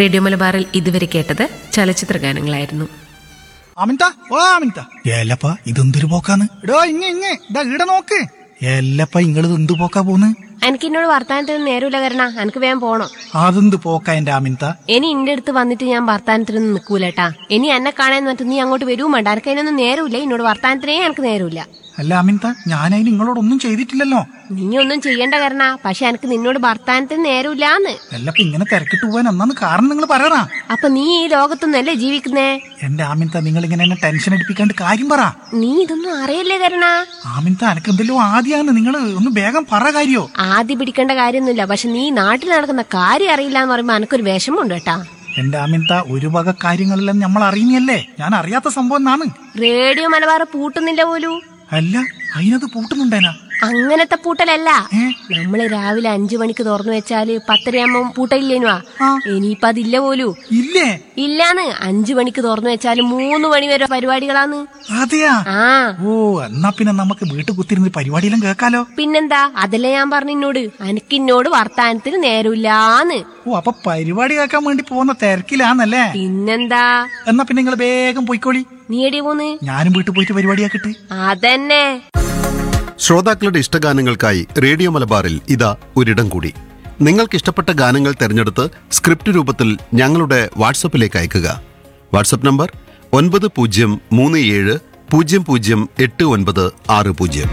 Radio മലബാറിൽ ഇതുവരെ കേട്ടത് ചലച്ചിത്ര ഗാനങ്ങളായിരുന്നു അമിൻത ഓ അമിൻത ഏലപ്പ ഇതെന്തൊരു പോക്കാന്ന് എടോ ഇങ്ങ ഇങ്ങ ഇതാ ഈട നോക്ക് ഏലപ്പ ഇങ്ങള് എന്ത് പോക്കാ പോന്ന് എനിക്ക് എന്നോട് വർത്താനത്തിന് നേരമില്ല കരണ എനിക്ക് വേഗം പോണം അതെന്ത് പോക്കാ എന്റെ അമിൻത ഇനി ഇന്റെ അടുത്ത് വന്നിട്ട് ഞാൻ വർത്താനത്തിനൊന്നും നിൽക്കൂലട്ടാ ഇനി എന്നെ കാണാൻ എന്നിട്ട് നീ അങ്ങോട്ട് വരുവും വേണ്ട എനിക്ക് അതിനൊന്നും നേരമില്ല എന്നോട് വർത്താനത്തിനേ എനിക്ക് നേരമില്ല അല്ല അമിൻത ഞാനതിന് നിങ്ങളോടൊന്നും ചെയ്തിട്ടില്ലല്ലോ നീ ഒന്നും ചെയ്യണ്ട കരണ പക്ഷെ എനിക്ക് നിന്നോട് വർത്താനത്തിന് നേരമില്ലാന്ന് എല്ലപ്പ ഇങ്ങനെ തിരക്കിട്ട് പോവാൻ ഒന്നാന്ന് കാരണം നിങ്ങൾ പറയണ അപ്പൊ നീ ഈ ലോകത്തൊന്നല്ലേ ജീവിക്കുന്നേ എന്റെ ആമിൻത നിങ്ങൾ ഇങ്ങനെ എന്നെ ടെൻഷൻ അടിപ്പിക്കാണ്ട് കാര്യം പറ നീ ഇതൊന്നും അറിയല്ലേ കരണ ആമിൻത എനക്ക് എന്തെല്ലോ ആദ്യമാണ് നിങ്ങൾ ഒന്ന് വേഗം പറ കാര്യോ ആദ്യം പിടിക്കേണ്ട കാര്യമൊന്നുമില്ല പക്ഷെ നീ നാട്ടിൽ നടക്കുന്ന കാര്യം അറിയില്ല എന്ന് പറയുമ്പോ എനിക്കൊരു വിഷമമുണ്ട് കേട്ടാ എന്റെ ആമിൻത ഒരു വക കാര്യങ്ങളെല്ലാം നമ്മൾ അറിയുന്നല്ലേ ഞാൻ അറിയാത്ത സംഭവം എന്നാണ് റേഡിയോ മലബാർ പൂട്ടുന്നില്ല പോലും അല്ല അതിനത് പൂട്ടുന്നുണ്ടേനാ അങ്ങനത്തെ പൂട്ടലല്ല ഏ? നമ്മള് രാവിലെ അഞ്ചു മണിക്ക് തുറന്നു വെച്ചാല് പത്തരയാകുമ്പോ പൂട്ടയില്ലേനുവാ ആ. ഇനിയിപ്പൊ അതില്ല പോലൂ ഇല്ലേ ഇല്ലാന്ന് അഞ്ചു മണിക്ക് തുറന്നു വെച്ചാല് മൂന്ന് മണി വരെ പരിപാടികളാന്ന് അതെയാ ആ ഓ എന്നാ പിന്നെ നമുക്ക് വീട്ടിൽ കുത്തിരുന്ന് പരിപാടിയെല്ലാം കേൾക്കാലോ പിന്നെന്താ അതല്ലേ ഞാൻ പറഞ്ഞു എന്നോട് എനിക്കിന്നോട് വർത്താനത്തിന് നേരമില്ലാന്ന് ഓ അപ്പൊ പരിപാടി കേൾക്കാൻ വേണ്ടി പോകുന്ന തിരക്കിലാന്നല്ലേ പിന്നെന്താ എന്നാ പിന്നെ നിങ്ങൾ വേഗം പോയിക്കോളി നീ എടി പോന്ന് ഞാനും വീട്ടിൽ പോയിട്ട് പരിപാടിയാക്കിട്ട് അതന്നെ ശ്രോതാക്കളുടെ ഇഷ്ടഗാനങ്ങൾക്കായി റേഡിയോ മലബാറിൽ ഇതാ ഒരിടം കൂടി നിങ്ങൾക്ക് ഇഷ്ടപ്പെട്ട ഗാനങ്ങൾ തിരഞ്ഞെടുത്ത് സ്ക്രിപ്റ്റ് രൂപത്തിൽ ഞങ്ങളുടെ വാട്സപ്പിലേക്ക് അയയ്ക്കുക വാട്സപ്പ് നമ്പർ ഒൻപത് പൂജ്യം മൂന്ന് ഏഴ് പൂജ്യം പൂജ്യം എട്ട് ഒൻപത് ആറ് പൂജ്യം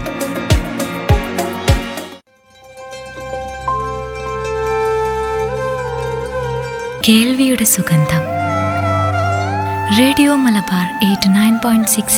കേൾവിയുടെ സുഗന്ധം radio Malabar eight nine point six